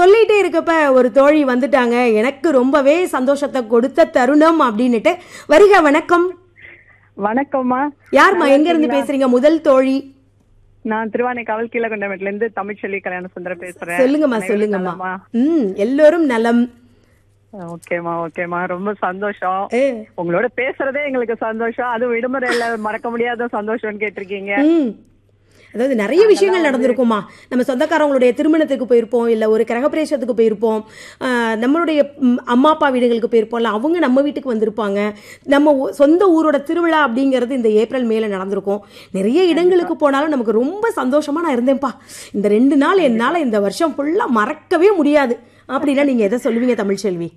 சொல்லிட்டே இருக்கப்ப ஒரு தோழி வந்துட்டாங்க எனக்கு ரொம்பவே சந்தோஷத்தை கொடுத்த தருணம் அப்படின்னுட்டு வருக வணக்கம் வணக்கம்மா யார்மா எங்க இருந்து பேசுறீங்க முதல் தோழி நான் திருவானைக்காவல் கீழகொண்டமேட்ல இருந்து தமிழ்ச்செல்வி கல்யாண சுந்தரம் பேசுறேன் சொல்லுங்கம்மா அனைவரும் சொல்லுங்கம்மா நலமா? ம் எல்லோரும் நலம் ஓகேம்மா ஓகேம்மா ரொம்ப சந்தோஷம் ஏ, உங்களோட பேசுறதே எங்களுக்கு சந்தோஷம் அதுவும் விடுமுறையில மறக்க முடியாத சந்தோஷம்னு கேட்டிருக்கீங்க ம் அதாவது நிறைய விஷயங்கள் நடந்திருக்குமா நம்ம சொந்தக்காரவங்களுடைய திருமணத்துக்கு போயிருப்போம் இல்லை ஒரு கிரகப்பிரவேசத்துக்கு போயிருப்போம் ஆஹ் நம்மளுடைய ம், அம்மா அப்பா வீடுகளுக்கு போயிருப்போம்ல அவங்க நம்ம வீட்டுக்கு வந்திருப்பாங்க நம்ம ஊ- சொந்த ஊரோட திருவிழா அப்படிங்கிறது இந்த ஏப்ரல் மேல நடந்திருக்கும் நிறைய இடங்களுக்கு போனாலும் நமக்கு ரொம்ப சந்தோஷமா நான் இருந்தேன்ப்பா இந்த ரெண்டு நாள் என்னால் இந்த வருஷம் ஃபுல்லாக மறக்கவே முடியாது அப்படின்னா நீங்கள் எதை சொல்லுவீங்க தமிழ்ச்செல்வி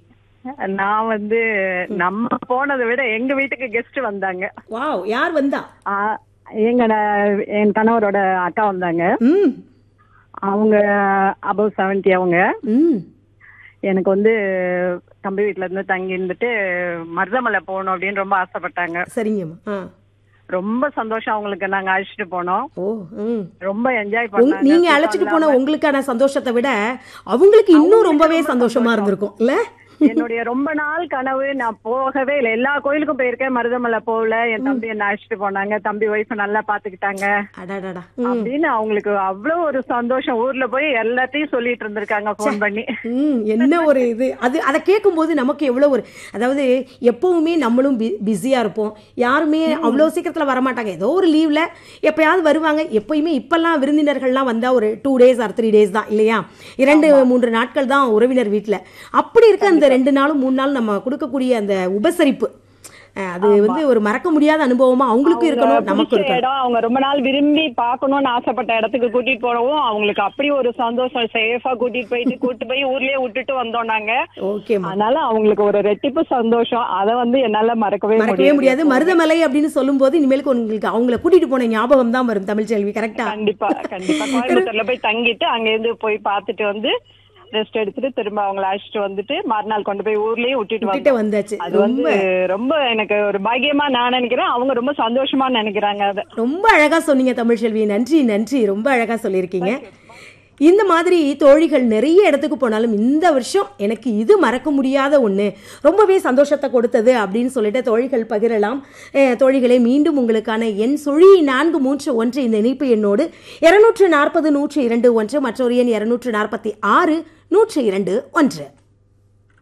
நான் வந்து நம்ம போனதை விட எங்க வீட்டுக்கு கெஸ்ட் வந்தாங்க வாவ் யார் வந்தா ஆ, எங்க ந- என் கணவரோட அக்கா வந்தாங்க ம் அவங்க அபவ் செவன்டி அவங்க ம் எனக்கு வந்து தம்பி வீட்ல இருந்து தங்கி இருந்துட்டு மருதமலை போகணும் அப்படின்னு ரொம்ப ஆசைப்பட்டாங்க சரிங்கம்மா ஆ ரொம்ப சந்தோஷம் அவங்களுக்கு நாங்க அழைச்சிட்டு போனோம் ஓ ம் ரொம்ப என்ஜாய் உங்க- பண்ணாங்க நீங்க அழைச்சிட்டு போன உங்களுக்கான சந்தோஷத்தை விட அவங்களுக்கு இன்னும் ரொம்பவே சந்தோஷமா இருந்திருக்கும் இல்ல என்னுடைய ரொம்ப நாள் கனவு நான் போகவே இல்லை எல்லா கோயிலுக்கும் போயிருக்கேன் மருதமலை போகல என் தம்பி என்ன அழைச்சிட்டு போனாங்க தம்பி ஒய்ஃப் நல்லா பாத்துக்கிட்டாங்க அடாடாடா ம். அப்படின்னு அவங்களுக்கு அவ்வளவு ஒரு சந்தோஷம் ஊர்ல போய் எல்லாத்தையும் சொல்லிட்டு இருந்திருக்காங்க போன் பண்ணி ம் என்ன ஒரு இது அது அதை கேட்கும்போது நமக்கு எவ்வளோ ஒரு அதாவது எப்பவுமே நம்மளும் பி பிஸியாக இருப்போம் யாருமே அவ்வளோ சீக்கிரத்தில் வரமாட்டாங்க ஏதோ ஒரு லீவில் எப்பயாவது வருவாங்க எப்பயுமே இப்போல்லாம் விருந்தினர்கள்லாம் வந்தால் ஒரு two days or three days தான் இல்லையா இரண்டு மூன்று நாட்கள் தான் உறவினர் வீட்டில் அப்படி இருக்க அந்த ரெண்டு நாளும் மூணு நாள் நம்ம கொடுக்கக்கூடிய அந்த உபசரிப்பு அஹ், அது வந்து ஒரு மறக்க முடியாத அனுபவமா அவங்களுக்கும் இருக்கணும் நமக்கும் பிடிச்ச இருக்கணும் இடம் அவங்க ரொம்ப நாள் விரும்பி பார்க்கணும்னு ஆசைப்பட்ட இடத்துக்கு கூட்டிட்டு போனவும் அவங்களுக்கு அப்படி ஒரு சந்தோஷம் சேஃபா கூட்டிட்டு போயிட்டு கூட்டிட்டு போய் ஊர்லயே விட்டுட்டு வந்தோம் நாங்க ஓகேம்மா அதனால அவங்களுக்கு ஒரு ரெட்டிப்பு சந்தோஷம் அத வந்து என்னால மறக்கவே மறக்கவே முடியாது மருதமலை அப்படின்னு சொல்லும்போது இனிமேலுக்கு உங்களுக்கு அவங்கள கூட்டிட்டு போன ஞாபகம் தான் வரும் தமிழ்ச்செல்வி கரெக்டா கண்டிப்பா கண்டிப்பா கோயம்புத்தூர்ல போய் தங்கிட்டு அங்க இருந்து போய் பார்த்துட்டு வந்து ரெஸ்ட் எடுத்துட்டு திரும்ப அவங்கள அழைச்சிட்டு வந்துட்டு மறுநாள் கொண்டு போய் ஊர்லயே விட்டுட்டு விட்டுட்டு வந்தோம் வந்தாச்சு அது வந்து ரொம்ப எனக்கு ஒரு பாக்கியமா நான் நினைக்கிறேன் அவங்க ரொம்ப சந்தோஷமா நினைக்கிறாங்க அத ரொம்ப அழகா சொன்னீங்க தமிழ்ச்செல்வி நன்றி நன்றி ரொம்ப அழகா சொல்லியிருக்கீங்க இந்த மாதிரி தோழிகள் நிறைய இடத்துக்கு போனாலும் இந்த வருஷம் எனக்கு இது மறக்க முடியாத ஒன்று ரொம்பவே சந்தோஷத்தை கொடுத்தது அப்படின்னு சொல்லிட்டு தோழிகள் பகிரலாம் அஹ், தோழிகளே மீண்டும் உங்களுக்கான எண் சுழி நான்கு மூன்று ஒன்று இந்த இணைப்பு எண்ணோடு இருநூற்று நாற்பது நூற்று இரண்டு ஒன்று மற்றொரு எண் இருநூற்று நாற்பத்தி ஆறு நூற்று இரண்டு ஒன்று